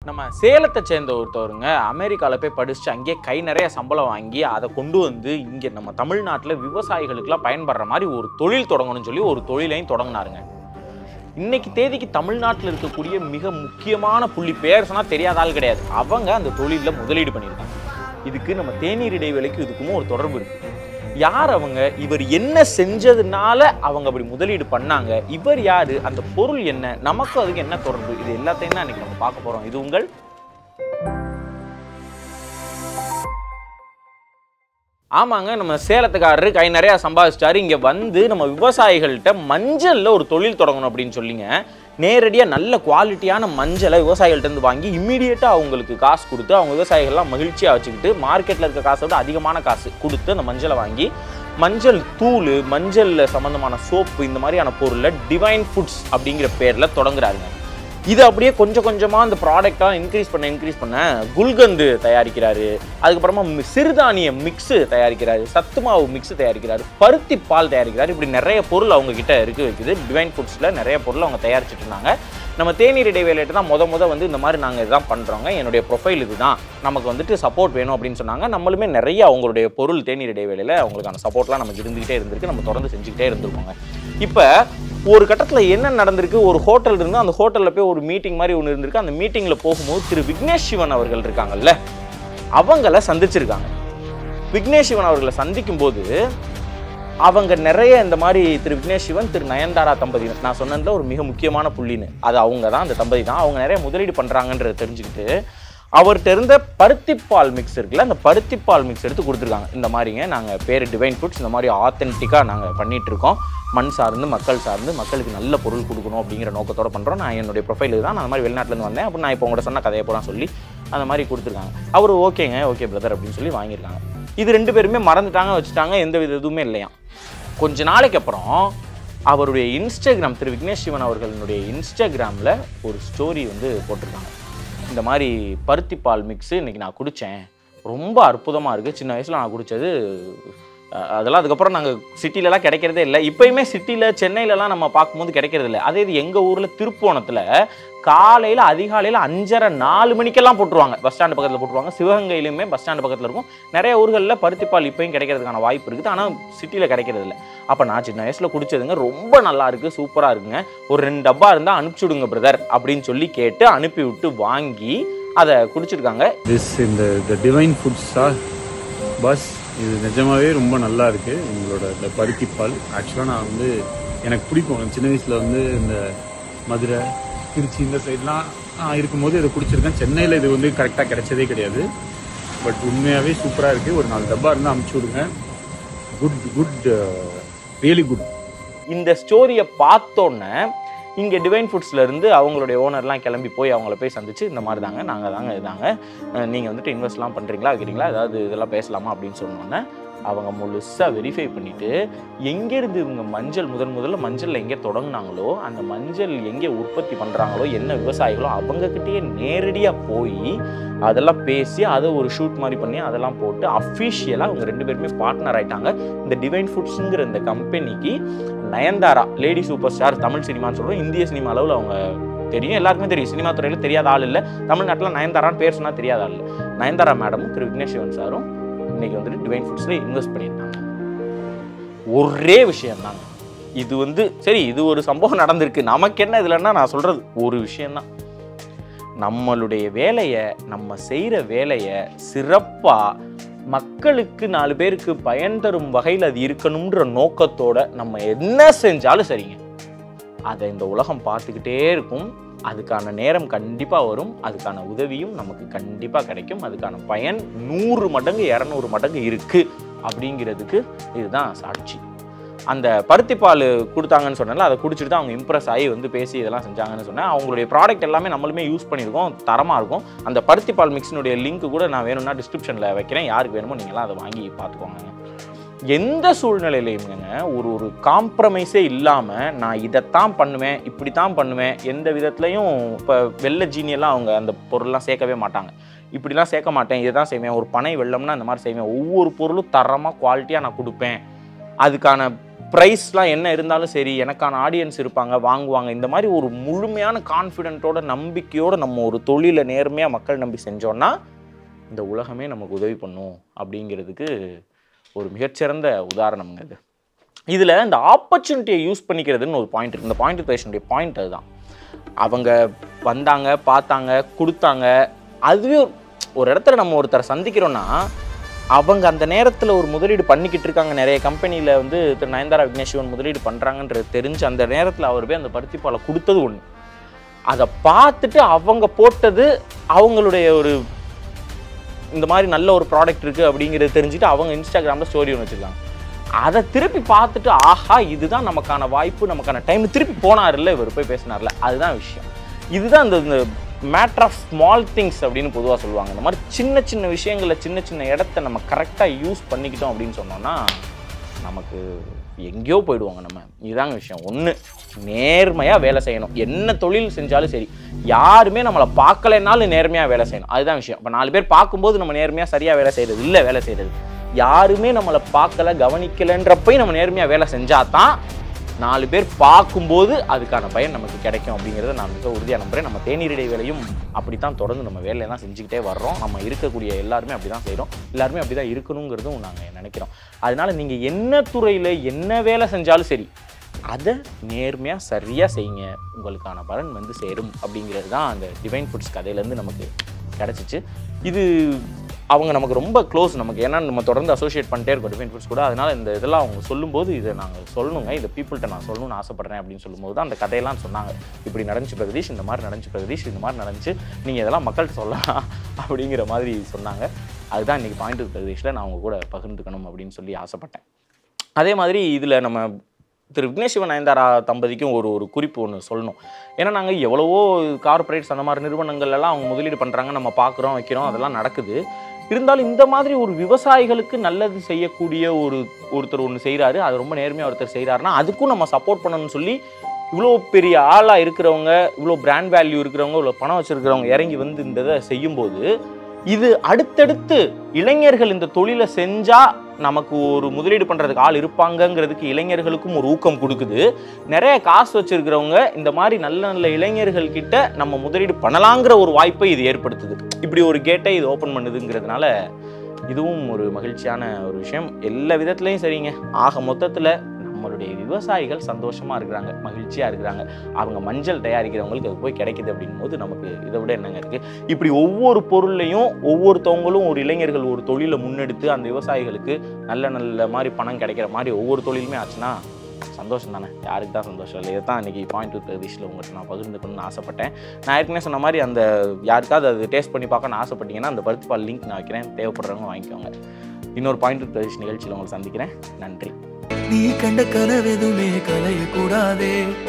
நம்ம சேலத்தை சேர்ந்த ஒருத்தவருங்க அமெரிக்காவில் போய் படிச்சுட்டு அங்கேயே கை நிறைய சம்பளம் வாங்கி அதை கொண்டு வந்து இங்கே நம்ம தமிழ்நாட்டில் விவசாயிகளுக்கெல்லாம் பயன்படுற மாதிரி ஒரு தொழில் தொடங்கணும்னு சொல்லி ஒரு தொழிலையும் தொடங்கினாருங்க இன்னைக்கு தேதிக்கு தமிழ்நாட்டில் இருக்கக்கூடிய மிக முக்கியமான புள்ளி பேர் சொன்னால் தெரியாத ஆள் கிடையாது அவங்க அந்த தொழிலில் முதலீடு பண்ணியிருக்காங்க இதுக்கு நம்ம தேநீர் இடைவேளைக்கு இதுக்கும் ஒரு தொடர்பு இருக்கு யார் அவங்க இவர் என்ன செஞ்சதுனால அவங்க அப்படி முதலீடு பண்ணாங்க இவர் யாரு அந்த பொருள் என்ன நமக்கும் அதுக்கு என்ன தொடர்பு இது எல்லாத்தையும் தான் இன்னைக்கு நம்ம பார்க்க போறோம் இது உங்கள் ஆமாங்க நம்ம சேலத்துக்காரரு கை நிறையா சம்பாதிச்சிட்டாரு இங்கே வந்து நம்ம விவசாயிகள்கிட்ட மஞ்சளில் ஒரு தொழில் தொடங்கணும் அப்படின்னு சொல்லிங்க நேரடியாக நல்ல குவாலிட்டியான மஞ்சளை விவசாயிகள்ட்ட இருந்து வாங்கி இம்மீடியட்டாக அவங்களுக்கு காசு கொடுத்து அவங்க விவசாயிகள்லாம் மகிழ்ச்சியாக வச்சுக்கிட்டு மார்க்கெட்டில் இருக்க காசை விட அதிகமான காசு கொடுத்து அந்த மஞ்சளை வாங்கி மஞ்சள் தூள் மஞ்சள் சம்மந்தமான சோப்பு இந்த மாதிரியான பொருளை டிவைன் ஃபுட்ஸ் அப்படிங்கிற பேரில் தொடங்குறாருங்க இது அப்படியே கொஞ்சம் கொஞ்சமாக அந்த ப்ராடக்டாக இன்க்ரீஸ் பண்ண இன்க்ரீஸ் பண்ண குல்கந்து தயாரிக்கிறாரு அதுக்கப்புறமா மி- சிறுதானிய மிக்ஸு தயாரிக்கிறாரு சத்து மாவு மிக்ஸு தயாரிக்கிறாரு பருத்தி பால் தயாரிக்கிறாரு இப்படி நிறைய பொருள் அவங்க கிட்ட இருக்கு வைக்குது டிவைன் ஃபுட்ஸில் நிறைய பொருள் அவங்க தயாரிச்சுட்டு இருந்தாங்க நம்ம தேநீர் இடைவேளையிட்ட தான் முத முத வந்து இந்த மாதிரி நாங்கள் இதுதான் பண்ணுறோங்க என்னுடைய ப்ரொஃபைல் இதுதான் நமக்கு வந்துட்டு சப்போர்ட் வேணும் அப்படின்னு சொன்னாங்க நம்மளுமே நிறைய அவங்களுடைய பொருள் தேநீர் இடைவேளையில் அவங்களுக்கான சப்போர்ட்லாம் நமக்கு இருந்துகிட்டே இருந்திருக்கு நம்ம தொடர்ந்து செஞ்சுக்கிட்டே இருந்திருக்கோங்க இப்போ ஒரு கட்டத்தில் என்ன நடந்திருக்கு ஒரு ஹோட்டல் இருந்து அந்த ஹோட்டலில் போய் ஒரு மீட்டிங் மாதிரி ஒன்று இருந்திருக்கு அந்த மீட்டிங்கில் போகும்போது திரு விக்னேஷ் சிவன் அவர்கள் இருக்காங்கல்ல அவங்கள சந்திச்சிருக்காங்க விக்னேஷ் சிவன் அவர்களை சந்திக்கும் போது அவங்க நிறைய இந்த மாதிரி திரு விக்னேஷ் சிவன் திரு நயன்தாரா தம்பதி நான் சொன்னதுல ஒரு மிக முக்கியமான புள்ளின்னு அது அவங்க தான் அந்த தம்பதி தான் அவங்க நிறைய முதலீடு பண்ணுறாங்கன்றத தெரிஞ்சுக்கிட்டு அவர்கிட்ட இருந்த பருத்திப்பால் மிக்ஸ் இருக்குல்ல அந்த பருத்திப்பால் மிக்ஸ் எடுத்து கொடுத்துருக்காங்க இந்த மாதிரிங்க நாங்கள் பேர் டிவைன் ஃபுட்ஸ் இந்த மாதிரி ஆத்தென்டிக்காக நாங்கள் பண்ணிட்டு இருக்கோம் மண் சார்ந்து மக்கள் சார்ந்து மக்களுக்கு நல்ல பொருள் கொடுக்கணும் அப்படிங்கிற நோக்கத்தோட பண்ணுறோம் நான் என்னுடைய ப்ரொஃபைல் தான் நான் அந்த மாதிரி வெளிநாட்டிலேருந்து வந்தேன் அப்போ நான் இப்போ உங்கள்கிட்ட சொன்ன கதையை பூரா சொல்லி அந்த மாதிரி கொடுத்துருக்காங்க அவர் ஓகேங்க ஓகே பிரதர் அப்படின்னு சொல்லி வாங்கியிருக்காங்க இது ரெண்டு பேருமே மறந்துட்டாங்க வச்சுட்டாங்க எந்த வித இதுவுமே இல்லையா கொஞ்ச நாளைக்கு அப்புறம் அவருடைய இன்ஸ்டாகிராம் திரு விக்னேஷ் சிவன் அவர்களுடைய இன்ஸ்டாகிராமில் ஒரு ஸ்டோரி வந்து போட்டிருக்காங்க இந்த மாதிரி பருத்திப்பால் மிக்ஸு இன்னைக்கு நான் குடித்தேன் ரொம்ப அற்புதமாக இருக்குது சின்ன வயசில் நான் குடித்தது அதெல்லாம் அதுக்கப்புறம் நாங்கள் சிட்டிலலாம் கிடைக்கிறதே இல்லை இப்போயுமே சிட்டியில் சென்னையிலலாம் நம்ம பார்க்கும்போது கிடைக்கிறது இல்லை அதே இது எங்கள் ஊரில் திருப்போணத்தில் காலையில் அதிகாலையில் அஞ்சரை நாலு மணிக்கெல்லாம் போட்டுருவாங்க பஸ் ஸ்டாண்டு பக்கத்தில் போட்டுருவாங்க சிவகங்கையிலுமே பஸ் ஸ்டாண்டு பக்கத்தில் இருக்கும் நிறைய ஊர்களில் பருத்திப்பால் இப்போயும் கிடைக்கிறதுக்கான வாய்ப்பு இருக்குது ஆனால் சிட்டியில் கிடைக்கிறது இல்லை அப்போ நான் சின்ன வயசில் குடிச்சதுங்க ரொம்ப நல்லா இருக்குது சூப்பராக இருக்குங்க ஒரு ரெண்டு டப்பா இருந்தால் அனுப்பிச்சி விடுங்க பிரதர் அப்படின்னு சொல்லி கேட்டு அனுப்பி விட்டு வாங்கி அதை குடிச்சிருக்காங்க திஸ் இந்த த டிவைன் ஃபுட்ஸா பஸ் இது நிஜமாவே ரொம்ப நல்லா இருக்கு உங்களோட இந்த பருத்திப்பால் ஆக்சுவலாக நான் வந்து எனக்கு பிடிக்கும் சின்ன வயசில் வந்து இந்த மதுரை திருச்சி இந்த சைட்லாம் இருக்கும்போது இதை குடிச்சிருக்கேன் சென்னையில் இது வந்து கரெக்டாக கிடைச்சதே கிடையாது பட் உண்மையாகவே சூப்பராக இருக்குது ஒரு நாலு டப்பா இருந்தால் அமுச்சு விடுங்க குட் குட் ரியலி குட் இந்த ஸ்டோரியை பார்த்தோன்னே இங்கே டிவைன் ஃபுட்ஸ்ல இருந்து அவங்களுடைய ஓனர்லாம் கிளம்பி போய் அவங்கள போய் சந்திச்சு இந்த மாதிரி தாங்க நாங்கள் தாங்க இதாங்க அஹ் நீங்க வந்துட்டு இன்வெஸ்ட்லாம் பண்ணுறீங்களா வைக்கிறீங்களா ஏதாவது இதெல்லாம் பேசலாமா அப்படின்னு சொன்னோன்னே அவங்க முழுசாக வெரிஃபை பண்ணிட்டு எங்கேருந்து இவங்க மஞ்சள் முதன் முதல்ல மஞ்சள் எங்கே தொடங்குனாங்களோ அந்த மஞ்சள் எங்கே உற்பத்தி பண்ணுறாங்களோ என்ன விவசாயிகளோ அவங்கக்கிட்டேயே நேரடியாக போய் அதெல்லாம் பேசி அதை ஒரு ஷூட் மாதிரி பண்ணி அதெல்லாம் போட்டு அஃபிஷியலாக அவங்க ரெண்டு பேருமே பார்ட்னர் ஆயிட்டாங்க இந்த டிவைன் ஃபுட்ஸுங்கிற இந்த கம்பெனிக்கு Nayanthara lady super star Tamil சினிமான்னு சொல்கிறோம் இந்திய சினிமா அளவில் அவங்க தெரியும் எல்லாருக்குமே தெரியும் சினிமா துறையில் தெரியாத ஆள் இல்லை தமிழ்நாட்டில் நயன்தாரான்னு பேர் சொன்னால் தெரியாத ஆள் இல்லை நயன்தாரா மேடமும் திரு விக்னேஷ் சிவன் சாரும் இன்னைக்கு வந்துட்டு டிவைன் ஃபுட்ஸில் இன்வெஸ்ட் பண்ணியிருந்தாங்க ஒரே விஷயம் தாங்க இது வந்து சரி இது ஒரு சம்பவம் நடந்திருக்கு நமக்கு என்ன இதுலன்னா நான் சொல்றது ஒரு விஷயம்தான் நம்மளுடைய வேலையை நம்ம செய்கிற வேலையை சிறப்பாக மக்களுக்கு நாலு பேருக்கு பயன் தரும் வகையில் அது இருக்கணுன்ற நோக்கத்தோட நம்ம என்ன செஞ்சாலும் சரிங்க அதை இந்த உலகம் பார்த்துக்கிட்டே இருக்கும் அதுக்கான நேரம் கண்டிப்பாக வரும் அதுக்கான உதவியும் நமக்கு கண்டிப்பாக கிடைக்கும் அதுக்கான பயன் நூறு மடங்கு இரநூறு மடங்கு இருக்குது அப்படிங்கிறதுக்கு இதுதான் சாட்சி அந்த பருத்திப்பால் கொடுத்தாங்கன்னு சொன்னேன்ல அதை குடிச்சிட்டு தான் அவங்க இம்ப்ரெஸ் ஆகி வந்து பேசி இதெல்லாம் செஞ்சாங்கன்னு சொன்னேன் அவங்களுடைய ப்ராடக்ட் எல்லாமே நம்மளுமே யூஸ் பண்ணியிருக்கோம் தரமாக இருக்கும் அந்த பருத்திப்பால் மிக்ஸினுடைய லிங்க் கூட நான் வேணும்னா டிஸ்கிரிப்ஷனில் வைக்கிறேன் யாருக்கு வேணுமோ நீங்களாம் அதை வாங்கி பார்த்துக்கோங்க எந்த சூழ்நிலையிலையுங்க ஒரு ஒரு காம்ப்ரமைஸே இல்லாமல் நான் இதைத்தான் பண்ணுவேன் இப்படி தான் பண்ணுவேன் எந்த விதத்துலையும் இப்போ வெள்ளை ஜீனியெல்லாம் அவங்க அந்த பொருள்லாம் சேர்க்கவே மாட்டாங்க இப்படிலாம் சேர்க்க மாட்டேன் இதை தான் செய்வேன் ஒரு பனை வெள்ளம்னா இந்த மாதிரி செய்வேன் ஒவ்வொரு பொருளும் தரமாக குவாலிட்டியாக நான் கொடுப்பேன் அதுக்கான ப்ரைஸ்லாம் என்ன இருந்தாலும் சரி எனக்கான ஆடியன்ஸ் இருப்பாங்க வாங்குவாங்க இந்த மாதிரி ஒரு முழுமையான கான்ஃபிடென்ட்டோட நம்பிக்கையோட நம்ம ஒரு தொழிலை நேர்மையாக மக்கள் நம்பி செஞ்சோன்னா இந்த உலகமே நமக்கு உதவி பண்ணும் அப்படிங்கிறதுக்கு ஒரு மிகச்சிறந்த உதாரணம்ங்க இது இதில் இந்த ஆப்பர்ச்சுனிட்டியை யூஸ் பண்ணிக்கிறதுன்னு ஒரு பாயிண்ட் இருக்குது இந்த பாயிண்ட் பேஷனுடைய பாயிண்ட் அதுதான் அவங்க வந்தாங்க பார்த்தாங்க கொடுத்தாங்க அதுவே ஒரு- ஒரு இடத்துல நம்ம ஒருத்தரை சந்திக்கிறோன்னா அவங்க அந்த நேரத்தில் ஒரு முதலீடு பண்ணிக்கிட்டு இருக்காங்க நிறைய கம்பெனியில் வந்து திரு நயன்தாரா விக்னேஷ்வன் முதலீடு பண்ணுறாங்கன்றது தெரிஞ்சு அந்த நேரத்தில் அவர் போய் அந்த பருத்தி பாலை கொடுத்தது ஒன்று அதை பார்த்துட்டு அவங்க போட்டது அவங்களுடைய ஒரு இந்த மாதிரி நல்ல ஒரு ப்ராடக்ட் இருக்குது அப்படிங்கிறது தெரிஞ்சுட்டு அவங்க இன்ஸ்டாகிராமில் ஸ்டோரி ஒன்று வச்சுருக்காங்க அதை திருப்பி பார்த்துட்டு ஆஹா இதுதான் நமக்கான வாய்ப்பு நமக்கான டைம் திருப்பி போனார்ல இவர் போய் பேசினார்ல அதுதான் விஷயம் இதுதான் இந்த இந்த மேட்ரு ஆஃப் ஸ்மால் திங்ஸ் அப்படின்னு பொதுவாக சொல்லுவாங்க இந்த மாதிரி சின்ன சின்ன விஷயங்களில் சின்ன சின்ன இடத்த நம்ம கரெக்டாக யூஸ் பண்ணிக்கிட்டோம் அப்படின்னு சொன்னோம்னா நமக்கு எங்கேயோ போயிடுவாங்க நம்ம இதுதாங்க விஷயம் ஒன்று நேர்மையாக வேலை செய்யணும் என்ன தொழில் செஞ்சாலும் சரி யாருமே நம்மளை பார்க்கலைனாலும் நேர்மையாக வேலை செய்யணும் அதுதான் விஷயம் இப்போ நாலு பேர் பார்க்கும்போது நம்ம நேர்மையாக சரியாக வேலை செய்கிறது இல்லை வேலை செய்கிறது யாருமே நம்மளை பார்க்கல கவனிக்கலைன்றப்பையும் நம்ம நேர்மையாக வேலை செஞ்சால் தான் நாலு பேர் பார்க்கும்போது அதுக்கான பயன் நமக்கு கிடைக்கும் அப்படிங்கிறத நான் மிக உறுதியாக நம்புறேன் நம்ம தேநீர் இடைவேளையும் அப்படித்தான் தொடர்ந்து நம்ம வேலையெல்லாம் செஞ்சுக்கிட்டே வர்றோம் நம்ம இருக்கக்கூடிய எல்லாருமே அப்படி தான் செய்கிறோம் எல்லாருமே அப்படி தான் இருக்கணுங்கிறதும் நாங்கள் நினைக்கிறோம் அதனால நீங்கள் என்ன துறையில் என்ன வேலை செஞ்சாலும் சரி அதை நேர்மையாக சரியாக செய்யுங்க உங்களுக்கான பலன் வந்து சேரும் அப்படிங்கிறது தான் அந்த டிவைன் ஃபுட்ஸ் கதையிலேருந்து நமக்கு கிடச்சிச்சு இது அவங்க நமக்கு ரொம்ப க்ளோஸ் நமக்கு ஏன்னா நம்ம தொடர்ந்து அசோசியேட் பண்ணிட்டே இருக்கோம் டிஃபைன் ஃபுட்ஸ் கூட அதனால இந்த இதெல்லாம் அவங்க சொல்லும்போது இதை நாங்கள் சொல்லணுங்க இதை பீப்புள்கிட்ட நான் சொல்லணும்னு ஆசைப்படுறேன் அப்படின்னு சொல்லும்போது தான் அந்த கதையெல்லாம் சொன்னாங்க இப்படி நடந்துச்சு பிரகதீஷ் இந்த மாதிரி நடந்துச்சு பிரகதீஷ் இந்த மாதிரி நடந்துச்சு நீங்கள் இதெல்லாம் மக்கள்கிட்ட சொல்லலாம் அப்படிங்கிற மாதிரி சொன்னாங்க அதுதான் இன்றைக்கி பாயிண்ட் பிரகதீஷில் நான் அவங்க கூட பகிர்ந்துக்கணும் அப்படின்னு சொல்லி ஆசைப்பட்டேன் அதே மாதிரி இதில் நம்ம திரு விக்னேஷ்வன் நயன்தாரா தம்பதிக்கும் ஒரு ஒரு குறிப்பு ஒன்று சொல்லணும் ஏன்னா நாங்கள் எவ்வளவோ கார்ப்பரேட்ஸ் அந்த மாதிரி நிறுவனங்கள் எல்லாம் அவங்க முதலீடு பண்ணுறாங்க நம்ம பார்க்குறோம் வைக்கிறோம் அதெல்லாம் நடக்குது இருந்தாலும் இந்த மாதிரி ஒரு விவசாயிகளுக்கு நல்லது செய்யக்கூடிய ஒரு ஒருத்தர் ஒன்று செய்கிறாரு அது ரொம்ப நேர்மையாக ஒருத்தர் செய்கிறாருன்னா அதுக்கும் நம்ம சப்போர்ட் பண்ணணும்னு சொல்லி இவ்வளோ பெரிய ஆளாக இருக்கிறவங்க இவ்வளோ பிராண்ட் வேல்யூ இருக்கிறவங்க இவ்வளோ பணம் வச்சுருக்கிறவங்க இறங்கி வந்து இந்த இதை செய்யும்போது இது அடுத்தடுத்து இளைஞர்கள் இந்த தொழிலை செஞ்சா நமக்கு ஒரு முதலீடு பண்றதுக்கு ஆள் இருப்பாங்கங்கிறதுக்கு இளைஞர்களுக்கும் ஒரு ஊக்கம் கொடுக்குது நிறைய காசு வச்சிருக்கிறவங்க இந்த மாதிரி நல்ல நல்ல இளைஞர்கள் கிட்ட நம்ம முதலீடு பண்ணலாங்கிற ஒரு வாய்ப்பை இது ஏற்படுத்துது இப்படி ஒரு கேட்டை இது ஓப்பன் பண்ணுதுங்கிறதுனால இதுவும் ஒரு மகிழ்ச்சியான ஒரு விஷயம் எல்லா விதத்துலையும் சரிங்க ஆக மொத்தத்தில் நம்மளுடைய விவசாயிகள் சந்தோஷமா இருக்கிறாங்க மகிழ்ச்சியா இருக்கிறாங்க அவங்க மஞ்சள் தயாரிக்கிறவங்களுக்கு அது போய் கிடைக்குது அப்படின்னும் போது நமக்கு இதை விட என்னங்க இருக்கு இப்படி ஒவ்வொரு பொருளையும் ஒவ்வொருத்தவங்களும் ஒரு இளைஞர்கள் ஒரு தொழிலை முன்னெடுத்து அந்த விவசாயிகளுக்கு நல்ல நல்ல மாதிரி பணம் கிடைக்கிற மாதிரி ஒவ்வொரு தொழிலுமே ஆச்சுன்னா சந்தோஷம் தானே யாருக்கு தான் சந்தோஷம் இல்லை இதை தான் இன்றைக்கி பாயிண்ட் டூ பிரதீஷில் உங்கள்கிட்ட நான் பகிர்ந்துக்கணும்னு ஆசைப்பட்டேன் நான் ஏற்கனவே சொன்ன மாதிரி அந்த யாருக்காவது அது டேஸ்ட் பண்ணி பார்க்கணும்னு ஆசைப்பட்டீங்கன்னா அந்த பருத்தி பால் லிங்க் நான் வைக்கிறேன் தேவைப்படுறவங்க வாங்கிக்கோங்க இன்னொரு பாயிண்ட் டூ பிரதீஷ் நிகழ்ச்சியில் உங்களை சந்திக்கிறேன் நன்றி நீ கண்ட கனவெதுமே கலையக்கூடாதே